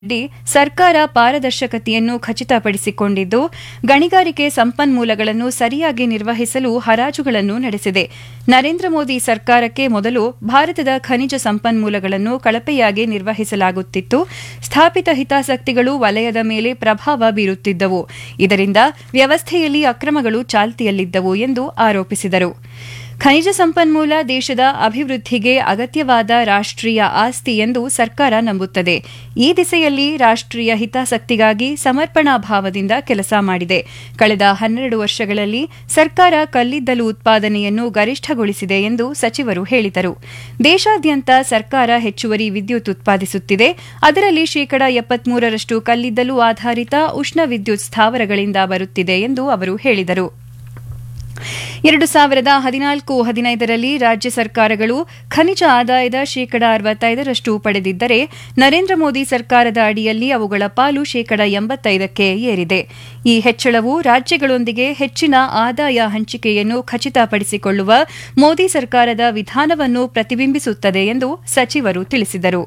ರೆಡ್ಡಿ ಸರ್ಕಾರ ಪಾರದರ್ಶಕತೆಯನ್ನು ಖಚಿತಪಡಿಸಿಕೊಂಡಿದ್ದು ಗಣಿಗಾರಿಕೆ ಸಂಪನ್ಮೂಲಗಳನ್ನು ಸರಿಯಾಗಿ ನಿರ್ವಹಿಸಲು ಹರಾಜುಗಳನ್ನು ನಡೆಸಿದೆ ನರೇಂದ್ರ ಮೋದಿ ಸರ್ಕಾರಕ್ಕೆ ಮೊದಲು ಭಾರತದ ಖನಿಜ ಸಂಪನ್ಮೂಲಗಳನ್ನು ಕಳಪೆಯಾಗಿ ನಿರ್ವಹಿಸಲಾಗುತ್ತಿತ್ತು ಸ್ಥಾಪಿತ ಹಿತಾಸಕ್ತಿಗಳು ವಲಯದ ಮೇಲೆ ಪ್ರಭಾವ ಬೀರುತ್ತಿದ್ದವು ಇದರಿಂದ ವ್ಯವಸ್ಥೆಯಲ್ಲಿ ಅಕ್ರಮಗಳು ಚಾಲ್ತಿಯಲ್ಲಿದ್ದವು ಎಂದು ಆರೋಪಿಸಿದರು ಖನಿಜ ಸಂಪನ್ಮೂಲ ದೇಶದ ಅಭಿವೃದ್ಧಿಗೆ ಅಗತ್ಯವಾದ ರಾಷ್ಟ್ರೀಯ ಆಸ್ತಿ ಎಂದು ಸರ್ಕಾರ ನಂಬುತ್ತದೆ ಈ ದಿಸೆಯಲ್ಲಿ ರಾಷ್ಟ್ರೀಯ ಹಿತಾಸಕ್ತಿಗಾಗಿ ಸಮರ್ಪಣಾ ಭಾವದಿಂದ ಕೆಲಸ ಮಾಡಿದೆ ಕಳೆದ ಹನ್ನೆರಡು ವರ್ಷಗಳಲ್ಲಿ ಸರ್ಕಾರ ಕಲ್ಲಿದ್ದಲು ಉತ್ಪಾದನೆಯನ್ನು ಗರಿಷ್ಠಗೊಳಿಸಿದೆ ಎಂದು ಸಚಿವರು ಹೇಳಿದರು ದೇಶಾದ್ಯಂತ ಸರ್ಕಾರ ಹೆಚ್ಚುವರಿ ವಿದ್ಯುತ್ ಉತ್ಪಾದಿಸುತ್ತಿದೆ ಅದರಲ್ಲಿ ಶೇಕಡಾ ಎಪ್ಪತ್ಮೂರರಷ್ಟು ಕಲ್ಲಿದ್ದಲು ಆಧಾರಿತ ಉಷ್ಣ ವಿದ್ಯುತ್ ಸ್ಥಾವರಗಳಿಂದ ಬರುತ್ತಿದೆ ಎಂದು ಅವರು ಹೇಳಿದರು ಎರಡು ಸಾವಿರದ ಹದಿನಾಲ್ಕು ಹದಿನೈದರಲ್ಲಿ ರಾಜ್ಯ ಸರ್ಕಾರಗಳು ಖನಿಜ ಆದಾಯದ ಶೇಕಡಾ ಅರವತ್ತೈದರಷ್ಟು ಪಡೆದಿದ್ದರೆ ನರೇಂದ್ರ ಮೋದಿ ಸರ್ಕಾರದ ಅಡಿಯಲ್ಲಿ ಅವುಗಳ ಪಾಲು ಶೇಕಡಾ ಎಂಬತ್ತೈದಕ್ಕೆ ಏರಿದೆ ಈ ಹೆಚ್ಚಳವು ರಾಜ್ಯಗಳೊಂದಿಗೆ ಹೆಚ್ಚಿನ ಆದಾಯ ಹಂಚಿಕೆಯನ್ನು ಖಚಿತಪಡಿಸಿಕೊಳ್ಳುವ ಮೋದಿ ಸರ್ಕಾರದ ವಿಧಾನವನ್ನು ಪ್ರತಿಬಿಂಬಿಸುತ್ತದೆ ಎಂದು ಸಚಿವರು ತಿಳಿಸಿದರು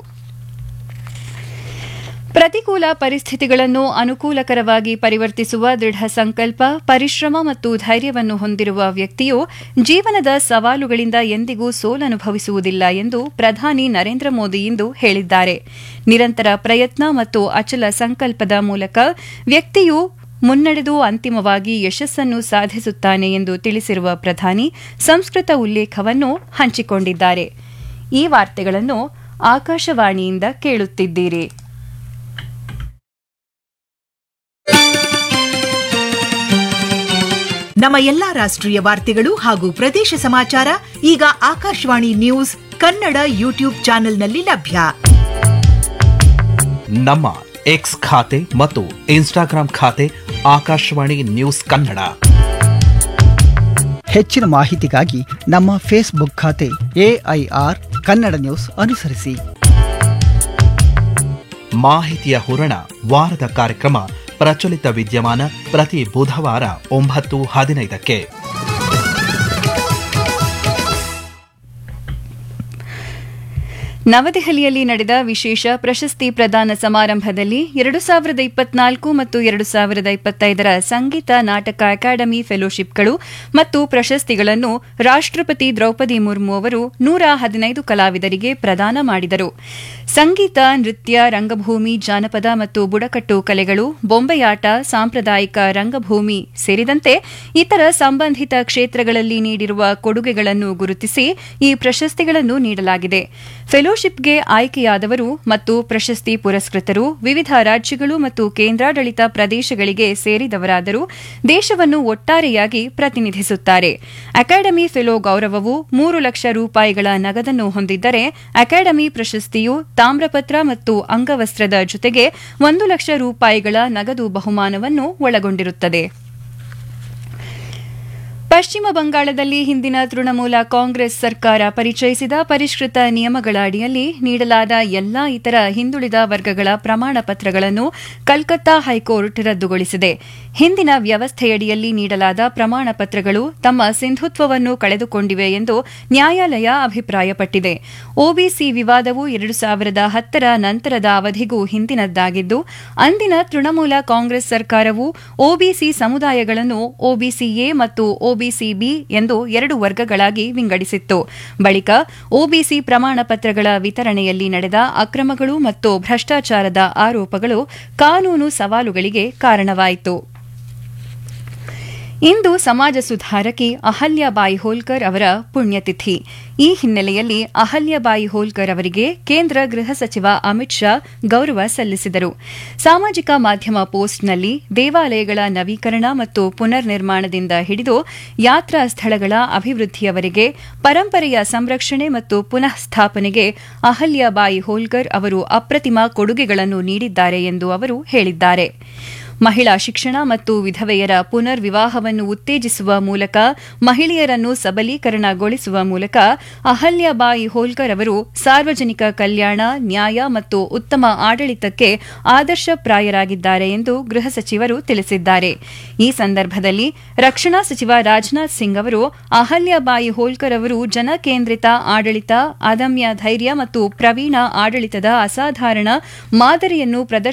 ಪ್ರತಿಕೂಲ ಪರಿಸ್ಥಿತಿಗಳನ್ನು ಅನುಕೂಲಕರವಾಗಿ ಪರಿವರ್ತಿಸುವ ದೃಢ ಸಂಕಲ್ಪ ಪರಿಶ್ರಮ ಮತ್ತು ಧೈರ್ಯವನ್ನು ಹೊಂದಿರುವ ವ್ಯಕ್ತಿಯು ಜೀವನದ ಸವಾಲುಗಳಿಂದ ಎಂದಿಗೂ ಸೋಲನುಭವಿಸುವುದಿಲ್ಲ ಎಂದು ಪ್ರಧಾನಿ ನರೇಂದ್ರ ಮೋದಿ ಇಂದು ಹೇಳಿದ್ದಾರೆ ನಿರಂತರ ಪ್ರಯತ್ನ ಮತ್ತು ಅಚಲ ಸಂಕಲ್ಪದ ಮೂಲಕ ವ್ಯಕ್ತಿಯು ಮುನ್ನಡೆದು ಅಂತಿಮವಾಗಿ ಯಶಸ್ಸನ್ನು ಸಾಧಿಸುತ್ತಾನೆ ಎಂದು ತಿಳಿಸಿರುವ ಪ್ರಧಾನಿ ಸಂಸ್ಕೃತ ಉಲ್ಲೇಖವನ್ನು ಹಂಚಿಕೊಂಡಿದ್ದಾರೆ ಈ ವಾರ್ತೆಗಳನ್ನು ಆಕಾಶವಾಣಿಯಿಂದ ಕೇಳುತ್ತಿದ್ದೀರಿ ನಮ್ಮ ಎಲ್ಲಾ ರಾಷ್ಟ್ರೀಯ ವಾರ್ತೆಗಳು ಹಾಗೂ ಪ್ರದೇಶ ಸಮಾಚಾರ ಈಗ ಆಕಾಶವಾಣಿ ನ್ಯೂಸ್ ಕನ್ನಡ ಯೂಟ್ಯೂಬ್ ಚಾನೆಲ್ನಲ್ಲಿ ಲಭ್ಯ ನಮ್ಮ ಎಕ್ಸ್ ಖಾತೆ ಮತ್ತು ಇನ್ಸ್ಟಾಗ್ರಾಂ ಖಾತೆ ಆಕಾಶವಾಣಿ ನ್ಯೂಸ್ ಕನ್ನಡ ಹೆಚ್ಚಿನ ಮಾಹಿತಿಗಾಗಿ ನಮ್ಮ ಫೇಸ್ಬುಕ್ ಖಾತೆ ಎಐಆರ್ ಕನ್ನಡ ನ್ಯೂಸ್ ಅನುಸರಿಸಿ ಮಾಹಿತಿಯ ಹೂರಣ ವಾರದ ಕಾರ್ಯಕ್ರಮ ಪ್ರಚಲಿತ ವಿದ್ಯಮಾನ ಪ್ರತಿ ಬುಧವಾರ ಒಂಬತ್ತು ಹದಿನೈದಕ್ಕೆ ನವದೆಹಲಿಯಲ್ಲಿ ನಡೆದ ವಿಶೇಷ ಪ್ರಶಸ್ತಿ ಪ್ರದಾನ ಸಮಾರಂಭದಲ್ಲಿ ಎರಡು ಸಾವಿರದ ಇಪ್ಪತ್ನಾಲ್ಕು ಮತ್ತು ಎರಡು ಸಾವಿರದ ಇಪ್ಪತ್ತೈದರ ಸಂಗೀತ ನಾಟಕ ಅಕಾಡೆಮಿ ಫೆಲೋಶಿಪ್ಗಳು ಮತ್ತು ಪ್ರಶಸ್ತಿಗಳನ್ನು ರಾಷ್ಟ್ರಪತಿ ದ್ರೌಪದಿ ಮುರ್ಮು ಅವರು ನೂರ ಹದಿನೈದು ಕಲಾವಿದರಿಗೆ ಪ್ರದಾನ ಮಾಡಿದರು ಸಂಗೀತ ನೃತ್ಯ ರಂಗಭೂಮಿ ಜಾನಪದ ಮತ್ತು ಬುಡಕಟ್ಟು ಕಲೆಗಳು ಬೊಂಬೆಯಾಟ ಸಾಂಪ್ರದಾಯಿಕ ರಂಗಭೂಮಿ ಸೇರಿದಂತೆ ಇತರ ಸಂಬಂಧಿತ ಕ್ಷೇತ್ರಗಳಲ್ಲಿ ನೀಡಿರುವ ಕೊಡುಗೆಗಳನ್ನು ಗುರುತಿಸಿ ಈ ಪ್ರಶಸ್ತಿಗಳನ್ನು ನೀಡಲಾಗಿದೆ ಫೆಲೋಶಿಪ್ಗೆ ಆಯ್ಕೆಯಾದವರು ಮತ್ತು ಪ್ರಶಸ್ತಿ ಪುರಸ್ಕೃತರು ವಿವಿಧ ರಾಜ್ಯಗಳು ಮತ್ತು ಕೇಂದ್ರಾಡಳಿತ ಪ್ರದೇಶಗಳಿಗೆ ಸೇರಿದವರಾದರೂ ದೇಶವನ್ನು ಒಟ್ಟಾರೆಯಾಗಿ ಪ್ರತಿನಿಧಿಸುತ್ತಾರೆ ಅಕಾಡೆಮಿ ಫೆಲೋ ಗೌರವವು ಮೂರು ಲಕ್ಷ ರೂಪಾಯಿಗಳ ನಗದನ್ನು ಹೊಂದಿದ್ದರೆ ಅಕಾಡೆಮಿ ಪ್ರಶಸ್ತಿಯು ತಾಮ್ರಪತ್ರ ಮತ್ತು ಅಂಗವಸ್ತ್ರದ ಜೊತೆಗೆ ಒಂದು ಲಕ್ಷ ರೂಪಾಯಿಗಳ ನಗದು ಬಹುಮಾನವನ್ನು ಒಳಗೊಂಡಿರುತ್ತದೆ ಪಶ್ಚಿಮ ಬಂಗಾಳದಲ್ಲಿ ಹಿಂದಿನ ತೃಣಮೂಲ ಕಾಂಗ್ರೆಸ್ ಸರ್ಕಾರ ಪರಿಚಯಿಸಿದ ಪರಿಷ್ಕೃತ ನಿಯಮಗಳ ಅಡಿಯಲ್ಲಿ ನೀಡಲಾದ ಎಲ್ಲಾ ಇತರ ಹಿಂದುಳಿದ ವರ್ಗಗಳ ಪ್ರಮಾಣ ಪತ್ರಗಳನ್ನು ಕಲ್ಕತ್ತಾ ಹೈಕೋರ್ಟ್ ರದ್ದುಗೊಳಿಸಿದೆ ಹಿಂದಿನ ವ್ಯವಸ್ಥೆಯಡಿಯಲ್ಲಿ ನೀಡಲಾದ ಪ್ರಮಾಣ ಪತ್ರಗಳು ತಮ್ಮ ಸಿಂಧುತ್ವವನ್ನು ಕಳೆದುಕೊಂಡಿವೆ ಎಂದು ನ್ಯಾಯಾಲಯ ಅಭಿಪ್ರಾಯಪಟ್ಟಿದೆ ಒಬಿಸಿ ವಿವಾದವು ಎರಡು ಸಾವಿರದ ಹತ್ತರ ನಂತರದ ಅವಧಿಗೂ ಹಿಂದಿನದ್ದಾಗಿದ್ದು ಅಂದಿನ ತೃಣಮೂಲ ಕಾಂಗ್ರೆಸ್ ಸರ್ಕಾರವು ಒಬಿಸಿ ಸಮುದಾಯಗಳನ್ನು ಒಬಿಸಿ ಎ ಮತ್ತು ಒಬಿಸಿ ಬಿ ಎಂದು ಎರಡು ವರ್ಗಗಳಾಗಿ ವಿಂಗಡಿಸಿತ್ತು ಬಳಿಕ ಒಬಿಸಿ ಪ್ರಮಾಣ ಪತ್ರಗಳ ವಿತರಣೆಯಲ್ಲಿ ನಡೆದ ಅಕ್ರಮಗಳು ಮತ್ತು ಭ್ರಷ್ಟಾಚಾರದ ಆರೋಪಗಳು ಕಾನೂನು ಸವಾಲುಗಳಿಗೆ ಕಾರಣವಾಯಿತು ಇಂದು ಸಮಾಜ ಸುಧಾರಕಿ ಅಹಲ್ಯಾಬಾಯಿ ಹೋಲ್ಕರ್ ಅವರ ಪುಣ್ಯತಿಥಿ ಈ ಹಿನ್ನೆಲೆಯಲ್ಲಿ ಅಹಲ್ಯಾಬಾಯಿ ಹೋಲ್ಕರ್ ಅವರಿಗೆ ಕೇಂದ್ರ ಗೃಹ ಸಚಿವ ಅಮಿತ್ ಶಾ ಗೌರವ ಸಲ್ಲಿಸಿದರು ಸಾಮಾಜಿಕ ಮಾಧ್ಯಮ ಪೋಸ್ಟ್ನಲ್ಲಿ ದೇವಾಲಯಗಳ ನವೀಕರಣ ಮತ್ತು ಪುನರ್ ನಿರ್ಮಾಣದಿಂದ ಹಿಡಿದು ಯಾತ್ರಾ ಸ್ಥಳಗಳ ಅಭಿವೃದ್ಧಿಯವರೆಗೆ ಪರಂಪರೆಯ ಸಂರಕ್ಷಣೆ ಮತ್ತು ಪುನಃ ಸ್ಥಾಪನೆಗೆ ಅಹಲ್ಯಾಬಾಯಿ ಹೋಲ್ಕರ್ ಅವರು ಅಪ್ರತಿಮ ಕೊಡುಗೆಗಳನ್ನು ನೀಡಿದ್ದಾರೆ ಎಂದು ಅವರು ಹೇಳಿದ್ದಾರೆ ಮಹಿಳಾ ಶಿಕ್ಷಣ ಮತ್ತು ವಿಧವೆಯರ ಪುನರ್ ವಿವಾಹವನ್ನು ಉತ್ತೇಜಿಸುವ ಮೂಲಕ ಮಹಿಳೆಯರನ್ನು ಸಬಲೀಕರಣಗೊಳಿಸುವ ಮೂಲಕ ಅಹಲ್ಯಾಬಾಯಿ ಹೋಲ್ಕರ್ ಅವರು ಸಾರ್ವಜನಿಕ ಕಲ್ಯಾಣ ನ್ಯಾಯ ಮತ್ತು ಉತ್ತಮ ಆಡಳಿತಕ್ಕೆ ಆದರ್ಶಪ್ರಾಯರಾಗಿದ್ದಾರೆ ಎಂದು ಗೃಹ ಸಚಿವರು ತಿಳಿಸಿದ್ದಾರೆ ಈ ಸಂದರ್ಭದಲ್ಲಿ ರಕ್ಷಣಾ ಸಚಿವ ರಾಜನಾಥ್ ಸಿಂಗ್ ಅವರು ಅಹಲ್ಯಾಬಾಯಿ ಹೋಲ್ಕರ್ ಅವರು ಜನಕೇಂದ್ರಿತ ಆಡಳಿತ ಅದಮ್ಯ ಧೈರ್ಯ ಮತ್ತು ಪ್ರವೀಣ ಆಡಳಿತದ ಅಸಾಧಾರಣ ಮಾದರಿಯನ್ನು ಪ್ರದರ್ಶಿಸಿದ್ದಾರೆ